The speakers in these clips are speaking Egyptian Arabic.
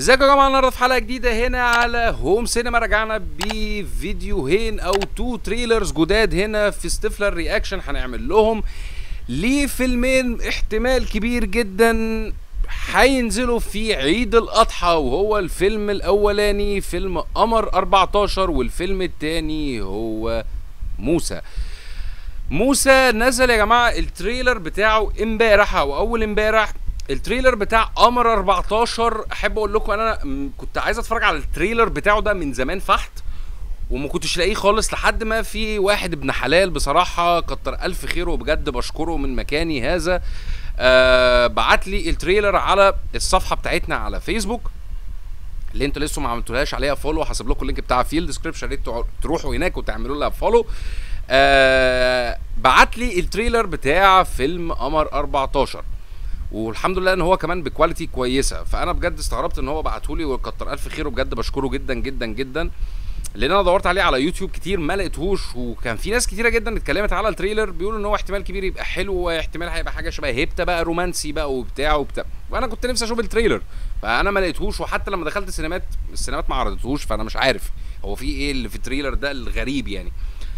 ازيكم يا جماعه النهارده في حلقه جديده هنا على هوم سينما رجعنا بفيديوهين او تو تريلرز جداد هنا في ستيفلر رياكشن هنعمل لهم لفيلمين احتمال كبير جدا هينزلوا في عيد الاضحى وهو الفيلم الاولاني فيلم قمر 14 والفيلم التاني هو موسى موسى نزل يا جماعه التريلر بتاعه امبارح او اول امبارح التريلر بتاع قمر 14 احب اقول لكم انا م- كنت عايز اتفرج على التريلر بتاعه ده من زمان فحت وما كنتش لاقيه خالص لحد ما في واحد ابن حلال بصراحه كتر الف خيره وبجد بشكره من مكاني هذا آه بعت لي التريلر على الصفحه بتاعتنا على فيسبوك اللي انتوا لسه ما عملتولهاش عليها فولو هسيب لكم اللينك بتاعها في الديسكربشن يا ريت تع- تروحوا هناك وتعملوا لها فولو آه بعت لي التريلر بتاع فيلم قمر 14 والحمد لله ان هو كمان بكواليتي كويسه فانا بجد استغربت ان هو بعتهولي وكتر الف خيره بجد بشكره جدا جدا جدا لان انا دورت عليه على يوتيوب كتير ما لقيتهوش وكان في ناس كتيره جدا اتكلمت على التريلر بيقولوا ان هو احتمال كبير يبقى حلو واحتمال هيبقى حاجه شبه هيبتا بقى رومانسي بقى وبتاع وبتاع وانا كنت نفسي اشوف التريلر فانا ما لقيتهوش وحتى لما دخلت السينمات السينمات ما عرضتهوش فانا مش عارف هو في ايه اللي في التريلر ده الغريب يعني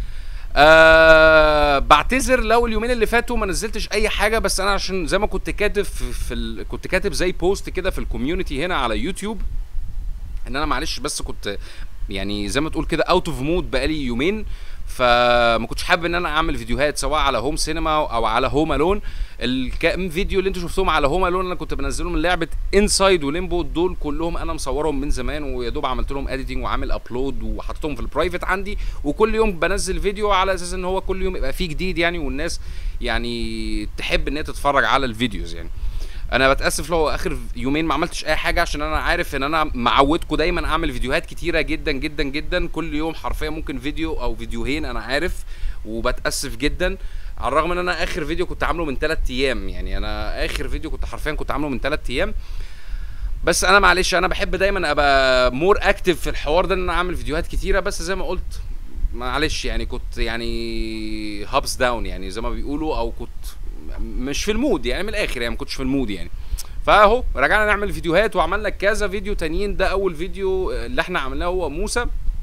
آه بعتذر لو اليومين اللي فاتوا ما نزلتش اي حاجه بس انا عشان زي ما كنت كاتب في, في ال... كنت كاتب زي بوست كده في الكوميونتي هنا على يوتيوب ان انا معلش بس كنت يعني زي ما تقول كده اوت اوف مود بقالي يومين فما كنتش حابب ان انا اعمل فيديوهات سواء على هوم سينما او على هوم الون الكام فيديو اللي انتوا شفتوهم على هوم الون انا كنت بنزلهم من لعبه انسايد وليمبو دول كلهم انا مصورهم من زمان ويا دوب عملت لهم اديتنج وعامل ابلود وحطيتهم في البرايفت عندي وكل يوم بنزل فيديو على اساس ان هو كل يوم يبقى فيه جديد يعني والناس يعني تحب ان هي تتفرج على الفيديوز يعني انا بتاسف لو اخر يومين ما عملتش اي حاجه عشان انا عارف ان انا معودكم دايما اعمل فيديوهات كتيره جدا جدا جدا كل يوم حرفيا ممكن فيديو او فيديوهين انا عارف وبتاسف جدا على الرغم ان انا اخر فيديو كنت عامله من 3 ايام يعني انا اخر فيديو كنت حرفيا كنت عامله من 3 ايام بس انا معلش انا بحب دايما ابقى مور اكتف في الحوار ده ان انا اعمل فيديوهات كتيره بس زي ما قلت معلش يعني كنت يعني هابس داون يعني زي ما بيقولوا او كنت مش في المود يعني من الاخر يعني ما كنتش في المود يعني فاهو رجعنا نعمل فيديوهات وعملنا كذا فيديو تانيين ده اول فيديو اللي احنا عملناه هو موسى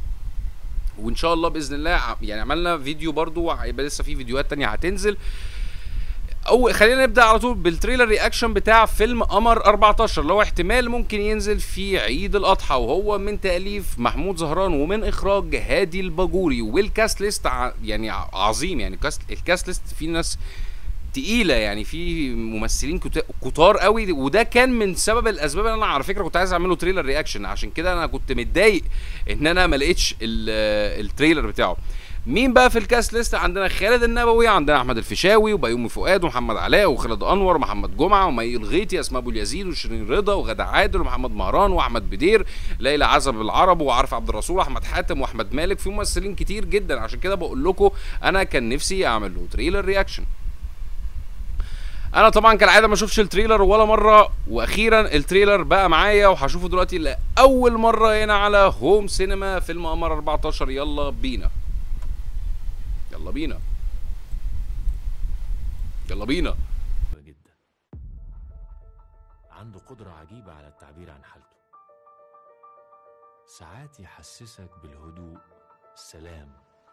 وان شاء الله باذن الله ع- يعني عملنا فيديو برضو هيبقى لسه في فيديوهات تانية هتنزل او خلينا نبدا على طول بالتريلر رياكشن بتاع فيلم قمر 14 اللي هو احتمال ممكن ينزل في عيد الاضحى وهو من تاليف محمود زهران ومن اخراج هادي الباجوري والكاست ليست ع- يعني ع- عظيم يعني كاست الكاست ليست فيه ناس تقيله يعني في ممثلين كتا- كتار قوي وده كان من سبب الاسباب اللي انا على فكره كنت عايز اعمله تريلر رياكشن عشان كده انا كنت متضايق ان انا ما لقيتش ال- التريلر بتاعه مين بقى في الكاست ليست عندنا خالد النبوي عندنا احمد الفيشاوي وبيومي فؤاد ومحمد علاء وخالد انور ومحمد جمعه ومي الغيطي اسماء ابو اليزيد وشيرين رضا وغدا عادل ومحمد مهران واحمد بدير ليلى عزب العرب وعارف عبد الرسول واحمد حاتم واحمد مالك في ممثلين كتير جدا عشان كده بقول لكم انا كان نفسي اعمل له تريلر رياكشن انا طبعا كالعاده ما شفتش التريلر ولا مره واخيرا التريلر بقى معايا وهشوفه دلوقتي لاول مره هنا على هوم سينما فيلم قمر 14 يلا بينا يلا بينا يلا بينا جدا عنده قدرة عجيبة على التعبير عن حالته ساعات يحسسك بالهدوء السلام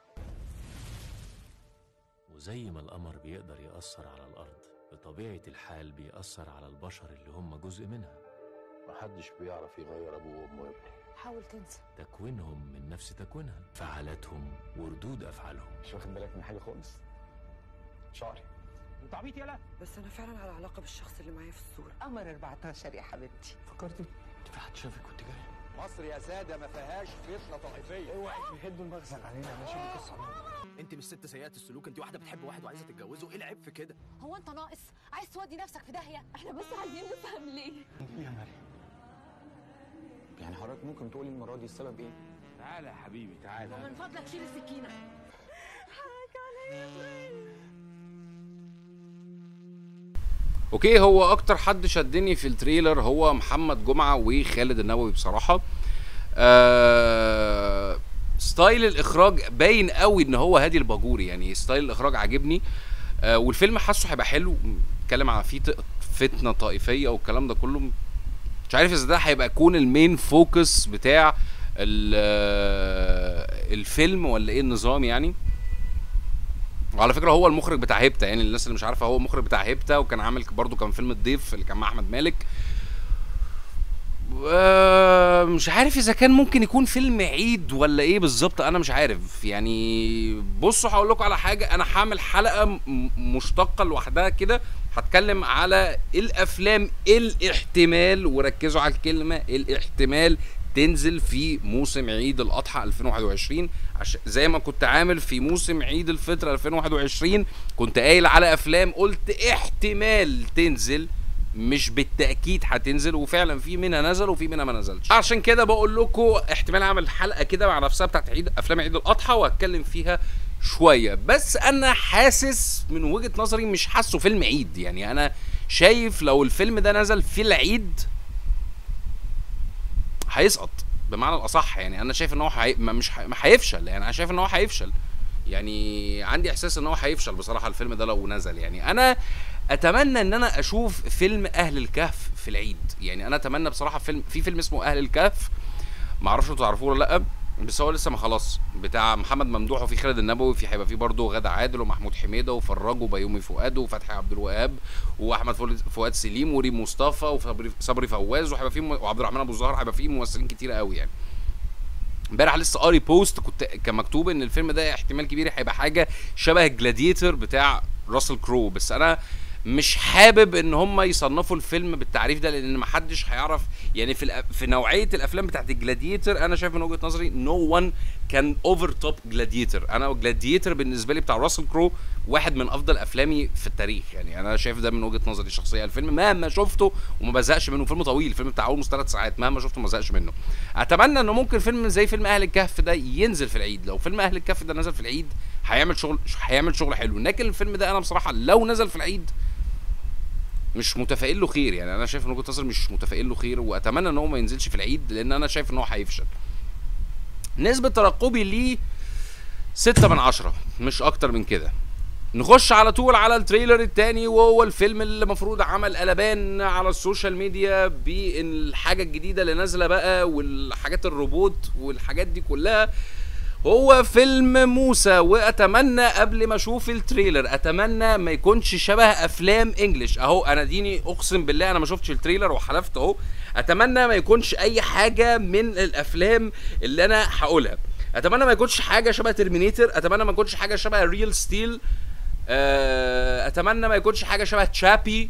وزي ما القمر بيقدر يأثر على الأرض بطبيعة الحال بيأثر على البشر اللي هم جزء منها محدش بيعرف يغير ابوه وامه يا ابني حاول تنسى تكوينهم من نفس تكوينها فعالاتهم وردود أفعالهم مش واخد بالك من حاجه خالص شعري انت عبيط يالا بس انا فعلا على علاقه بالشخص اللي معايا في الصوره قمر 14 يا حبيبتي فكرتي في حد شافك وانت جاي مصر يا ساده ما فيهاش فتنه طائفيه اوعي يهدوا المخزن علينا ماشي بقصه انت مش ست سيئه السلوك انت واحده بتحب واحد وعايزه تتجوزه ايه العيب في كده هو انت ناقص عايز تودي نفسك في داهيه احنا بس عايزين نفهم ليه يا مريم يعني حضرتك ممكن تقولي المره دي السبب ايه تعالى يا حبيبي تعالى ومن فضلك شيل السكينه اوكي هو اكتر حد شدني في التريلر هو محمد جمعه وخالد النبوي بصراحه آه ستايل الاخراج باين قوي ان هو هادي الباجوري يعني ستايل الاخراج عاجبني آه والفيلم حاسه هيبقى حلو اتكلم على فيه فتنه طائفيه والكلام ده كله مش عارف اذا ده هيبقى يكون المين فوكس بتاع ال- آه، الفيلم ولا ايه النظام يعني وعلى فكره هو المخرج بتاع هيبتا يعني الناس اللي مش عارفه هو المخرج بتاع هيبتا وكان عامل برضو كان فيلم الضيف اللي كان مع احمد مالك آه، مش عارف اذا كان ممكن يكون فيلم عيد ولا ايه بالظبط انا مش عارف يعني بصوا هقول لكم على حاجه انا هعمل حلقه م- مشتقه لوحدها كده هتكلم على الافلام الاحتمال وركزوا على الكلمه الاحتمال تنزل في موسم عيد الاضحى 2021 عش... زي ما كنت عامل في موسم عيد الفطر 2021 كنت قايل على افلام قلت احتمال تنزل مش بالتاكيد هتنزل وفعلا في منها نزل وفي منها ما نزلش عشان كده بقول لكم احتمال اعمل حلقه كده مع نفسها بتاعت عيد افلام عيد الاضحى واتكلم فيها شويه بس انا حاسس من وجهه نظري مش حاسه فيلم عيد يعني انا شايف لو الفيلم ده نزل في العيد هيسقط بمعنى الاصح يعني انا شايف ان هو حي... ما مش ح... ما هيفشل يعني انا شايف ان هو هيفشل يعني عندي احساس ان هو هيفشل بصراحه الفيلم ده لو نزل يعني انا اتمنى ان انا اشوف فيلم اهل الكهف في العيد يعني انا اتمنى بصراحه فيلم في فيلم اسمه اهل الكهف ما اعرفش انتوا تعرفوه ولا لا بس هو لسه ما خلاص بتاع محمد ممدوح وفي خالد النبوي في هيبقى فيه برضه غادة عادل ومحمود حميده وفراج وبيومي فؤاد وفتحي عبد الوهاب واحمد فؤاد- فؤاد سليم وريم مصطفى وصبري صبري فواز وهيبقى فيه م- وعبد الرحمن ابو الزهر هيبقى فيه ممثلين كتير قوي يعني امبارح لسه قاري بوست كنت كان مكتوب ان الفيلم ده احتمال كبير هيبقى حاجه شبه الجلاديتر بتاع راسل كرو بس انا مش حابب ان هم يصنفوا الفيلم بالتعريف ده لان محدش هيعرف يعني في الأ- في نوعيه الافلام بتاعت الجلاديتر انا شايف من وجهه نظري نو وان كان اوفر توب جلاديتر انا جلاديتر بالنسبه لي بتاع راسل كرو واحد من افضل افلامي في التاريخ يعني انا شايف ده من وجهه نظري الشخصيه الفيلم مهما شفته وما بزهقش منه فيلم طويل الفيلم بتاع اول ثلاث ساعات مهما شفته ما بزهقش منه اتمنى انه ممكن فيلم زي فيلم اهل الكهف ده ينزل في العيد لو فيلم اهل الكهف ده نزل في العيد هيعمل شغل هيعمل شغل حلو لكن الفيلم ده انا بصراحه لو نزل في العيد مش متفائل له خير يعني انا شايف ان وجهه نظري مش متفائل له خير واتمنى ان هو ما ينزلش في العيد لان انا شايف ان هو هيفشل نسبة ترقبي ليه ستة من عشرة مش أكتر من كده نخش على طول على التريلر التاني وهو الفيلم اللي المفروض عمل قلبان على السوشيال ميديا بالحاجة الجديدة اللي نازلة بقى والحاجات الروبوت والحاجات دي كلها هو فيلم موسى واتمنى قبل ما اشوف التريلر اتمنى ما يكونش شبه افلام انجلش اهو انا ديني اقسم بالله انا ما شفتش التريلر وحلفت اهو اتمنى ما يكونش اي حاجه من الافلام اللي انا هقولها اتمنى ما يكونش حاجه شبه ترمينيتور اتمنى ما يكونش حاجه شبه ريل ستيل اتمنى ما يكونش حاجه شبه تشابي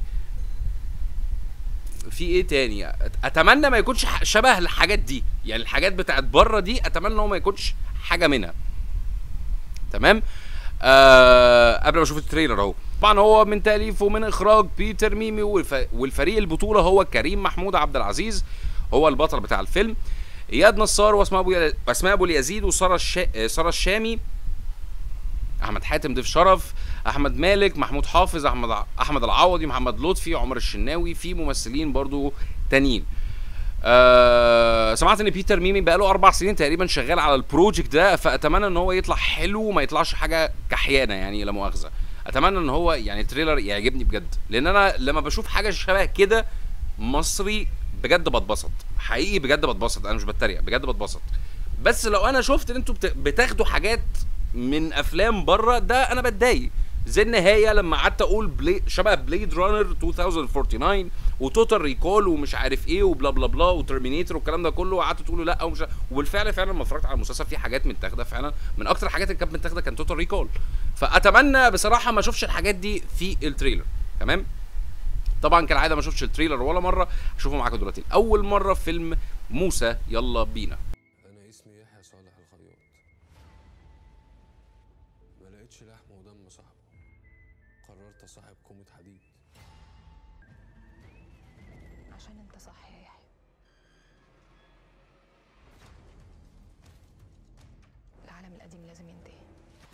في ايه تاني اتمنى ما يكونش ح- شبه الحاجات دي يعني الحاجات بتاعت بره دي اتمنى هو ما يكونش حاجه منها تمام آه قبل ما اشوف التريلر اهو طبعا هو من تاليف ومن اخراج بيتر ميمي والف... والفريق البطوله هو كريم محمود عبد العزيز هو البطل بتاع الفيلم اياد نصار واسماء ابو ي... اسماء ابو اليزيد وساره الش... آه، ساره الشامي احمد حاتم ضيف شرف احمد مالك محمود حافظ احمد ع- احمد العوضي محمد لطفي عمر الشناوي في ممثلين برضو تانيين آه سمعت ان بيتر ميمي بقاله اربع سنين تقريبا شغال على البروجكت ده فاتمنى ان هو يطلع حلو وما يطلعش حاجه كحيانه يعني لا مؤاخذه اتمنى ان هو يعني التريلر يعجبني بجد لان انا لما بشوف حاجه شبه كده مصري بجد بتبسط حقيقي بجد بتبسط انا مش بتريق بجد بتبسط بس لو انا شفت ان انتوا بت- بتاخدوا حاجات من افلام بره ده انا بتضايق زي النهايه لما قعدت اقول بلي شبه بليد رانر 2049 وتوتال ريكول ومش عارف ايه وبلا بلا بلا وترمينيتور والكلام ده كله وقعدت تقولوا لا ومش وبالفعل فعلا لما اتفرجت على المسلسل في حاجات متاخده فعلا من اكتر الحاجات اللي كانت متاخده كان توتال ريكول فاتمنى بصراحه ما اشوفش الحاجات دي في التريلر تمام طبعا كالعاده ما شفتش التريلر ولا مره هشوفه معاكم دلوقتي اول مره فيلم موسى يلا بينا أنا اسمي يحيى صالح الخياط ما لقيتش لحم ودم صاحبه قررت أصاحب كومة حديد عشان انت صح يا يحيى العالم القديم لازم ينتهي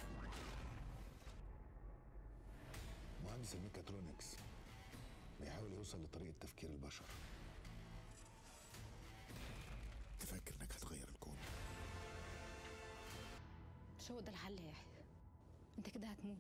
مهندس الميكاترونكس بيحاول يوصل لطريقة تفكير البشر تفكر انك هتغير الكون مش هو ده الحل يا يحيى انت كده هتموت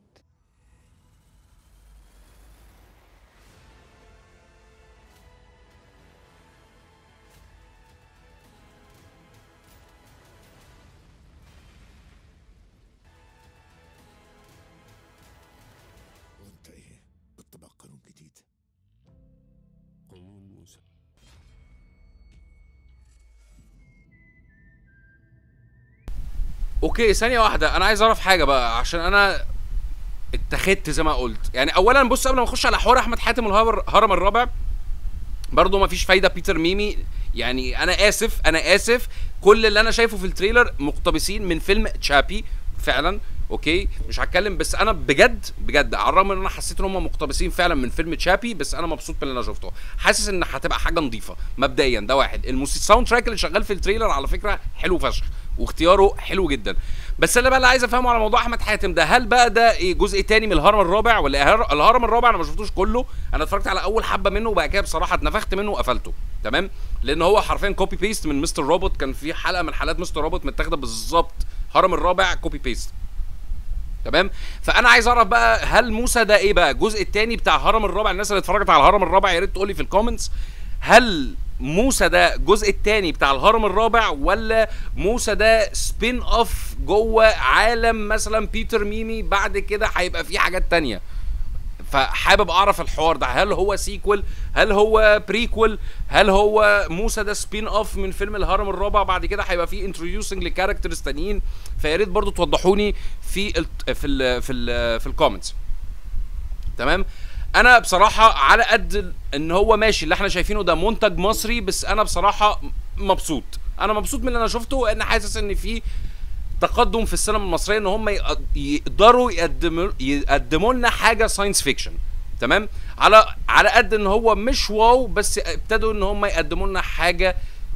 اوكي ثانيه واحده انا عايز اعرف حاجه بقى عشان انا اتخذت زي ما قلت يعني اولا بص قبل ما نخش على حوار احمد حاتم والهرم الرابع برضه ما فيش فايده بيتر ميمي يعني انا اسف انا اسف كل اللي انا شايفه في التريلر مقتبسين من فيلم تشابي فعلا اوكي مش هتكلم بس انا بجد بجد على الرغم ان انا حسيت ان هم مقتبسين فعلا من فيلم تشابي بس انا مبسوط باللي انا شفته حاسس ان هتبقى حاجه نظيفه مبدئيا ده واحد الموسيقى الساوند تراك اللي شغال في التريلر على فكره حلو فشخ واختياره حلو جدا بس انا بقى اللي عايز افهمه على موضوع احمد حاتم ده هل بقى ده ايه جزء تاني من الهرم الرابع ولا إيه؟ الهرم الرابع انا ما شفتوش كله انا اتفرجت على اول حبه منه وبعد كده بصراحه اتنفخت منه وقفلته تمام لان هو حرفيا كوبي بيست من مستر روبوت كان في حلقه من حلقات مستر روبوت متاخده بالظبط هرم الرابع كوبي بيست تمام فانا عايز اعرف بقى هل موسى ده ايه بقى الجزء الثاني بتاع هرم الرابع الناس اللي اتفرجت على الهرم الرابع يا ريت تقول لي في الكومنتس هل موسى ده الجزء الثاني بتاع الهرم الرابع ولا موسى ده سبين اوف جوه عالم مثلا بيتر ميمي بعد كده هيبقى فيه حاجات تانية فحابب اعرف الحوار ده هل هو سيكول هل هو بريكول هل هو موسى ده سبين اوف من فيلم الهرم الرابع بعد كده هيبقى فيه انتروديوسنج لكاركترز تانيين فيا ريت برضو توضحوني في ال في ال في ال في الكومنتس تمام انا بصراحه على قد ان هو ماشي اللي احنا شايفينه ده منتج مصري بس انا بصراحه مبسوط انا مبسوط من اللي انا شفته ان حاسس ان في تقدم في السينما المصريه ان هم يقدروا يقدموا يقدموا لنا حاجه ساينس فيكشن تمام على على قد ان هو مش واو بس ابتدوا ان هم يقدموا لنا حاجه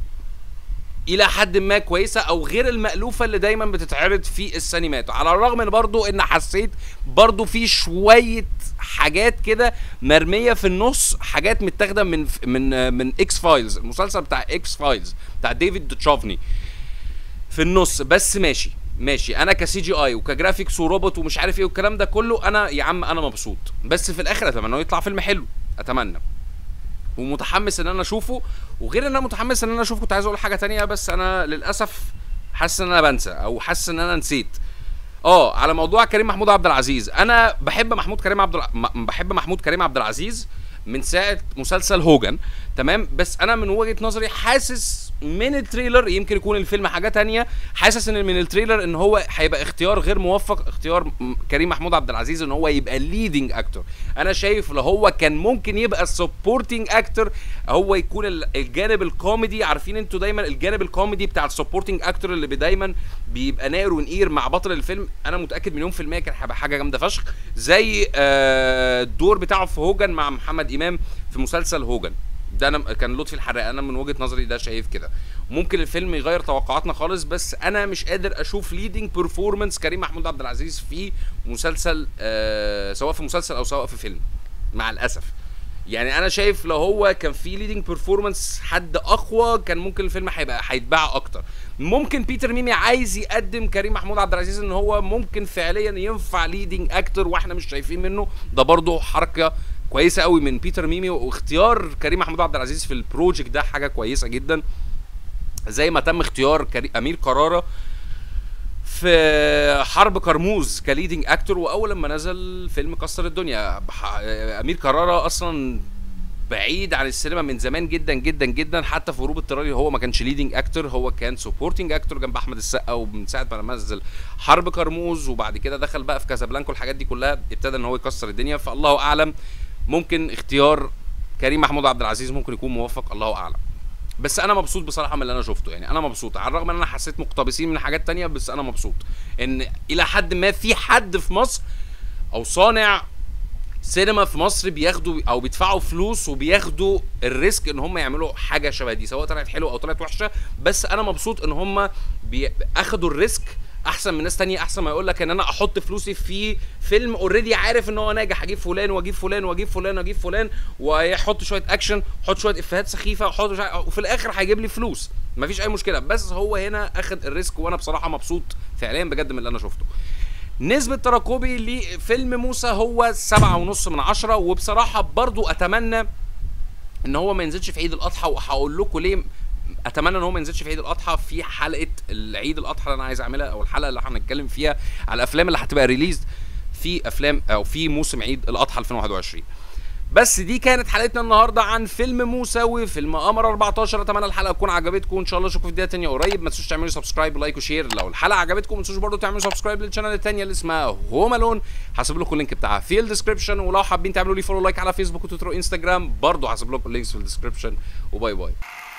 الى حد ما كويسه او غير المالوفه اللي دايما بتتعرض في السينمات على الرغم من برضو ان حسيت برضو في شويه حاجات كده مرميه في النص حاجات متاخده من من من اكس فايلز المسلسل بتاع اكس فايلز بتاع ديفيد دوتشوفني في النص بس ماشي ماشي انا كسي جي اي وكجرافيكس وروبوت ومش عارف ايه والكلام ده كله انا يا عم انا مبسوط بس في الاخر اتمنى انه يطلع فيلم حلو اتمنى ومتحمس ان انا اشوفه وغير ان انا متحمس ان انا اشوفه كنت عايز اقول حاجه تانية بس انا للاسف حاسس ان انا بنسى او حاسس ان انا نسيت اه على موضوع كريم محمود عبد العزيز انا بحب محمود كريم عبد الع... بحب محمود كريم عبد العزيز من ساعه مسلسل هوجن تمام بس انا من وجهه نظري حاسس من التريلر يمكن يكون الفيلم حاجه تانية حاسس ان من التريلر ان هو هيبقى اختيار غير موفق اختيار كريم محمود عبد العزيز ان هو يبقى ليدنج اكتور انا شايف لو هو كان ممكن يبقى سبورتنج اكتور هو يكون الجانب الكوميدي عارفين انتوا دايما الجانب الكوميدي بتاع السبورتنج اكتور اللي دايما بيبقى ناير ونقير مع بطل الفيلم انا متاكد مليون في الميه كان هيبقى حاجه جامده فشخ زي الدور بتاعه في هوجن مع محمد امام في مسلسل هوجن ده انا كان لطفي الحراق انا من وجهه نظري ده شايف كده ممكن الفيلم يغير توقعاتنا خالص بس انا مش قادر اشوف ليدنج بيرفورمانس كريم محمود عبد العزيز في مسلسل آه سواء في مسلسل او سواء في فيلم مع الاسف يعني انا شايف لو هو كان في ليدنج بيرفورمانس حد اقوى كان ممكن الفيلم هيبقى هيتباع اكتر ممكن بيتر ميمي عايز يقدم كريم محمود عبد العزيز ان هو ممكن فعليا ينفع ليدنج اكتر واحنا مش شايفين منه ده برضه حركه كويسه قوي من بيتر ميمي واختيار كريم محمود عبد العزيز في البروجكت ده حاجه كويسه جدا زي ما تم اختيار كري... امير كراره في حرب كرموز كليدنج اكتور واول لما نزل فيلم كسر الدنيا امير كراره اصلا بعيد عن السينما من زمان جدا جدا جدا حتى في هروب اضطراري هو ما كانش ليدنج اكتور هو كان سبورتنج اكتور جنب احمد السقا ومن ساعه ما نزل حرب كرموز وبعد كده دخل بقى في كازابلانكا والحاجات دي كلها ابتدى ان هو يكسر الدنيا فالله اعلم ممكن اختيار كريم محمود عبد العزيز ممكن يكون موفق الله اعلم بس انا مبسوط بصراحه من اللي انا شفته يعني انا مبسوط على الرغم ان انا حسيت مقتبسين من حاجات تانية بس انا مبسوط ان الى حد ما في حد في مصر او صانع سينما في مصر بياخدوا او بيدفعوا فلوس وبياخدوا الريسك ان هم يعملوا حاجه شبه دي سواء طلعت حلوه او طلعت وحشه بس انا مبسوط ان هم اخدوا الريسك احسن من ناس تانية احسن ما يقول لك ان انا احط فلوسي في فيلم اوريدي عارف ان هو ناجح اجيب فلان واجيب فلان واجيب فلان واجيب فلان ويحط شويه اكشن يحط شويه افيهات سخيفه وحط وفي الاخر هيجيب لي فلوس مفيش اي مشكله بس هو هنا اخد الريسك وانا بصراحه مبسوط فعليا بجد من اللي انا شفته نسبة تراكبي لفيلم موسى هو سبعة ونص من عشرة وبصراحة برضو أتمنى إن هو ما ينزلش في عيد الأضحى وهقول لكم ليه اتمنى ان هو ما ينزلش في عيد الاضحى في حلقه العيد الاضحى اللي انا عايز اعملها او الحلقه اللي هنتكلم فيها على الافلام اللي هتبقى ريليز في افلام او في موسم عيد الاضحى 2021 بس دي كانت حلقتنا النهارده عن فيلم موسى وفيلم قمر 14 اتمنى الحلقه تكون عجبتكم ان شاء الله اشوفكم في فيديو تانية قريب ما تنسوش تعملوا سبسكرايب ولايك وشير لو الحلقه عجبتكم ما تنسوش برضه تعملوا سبسكرايب للشانل التانية اللي اسمها هوم الون هسيب لكم اللينك بتاعها في الديسكربشن ولو حابين تعملوا لي فولو لايك على فيسبوك وتويتر وانستجرام برضه هسيب لكم اللينكس في الديسكربشن وباي باي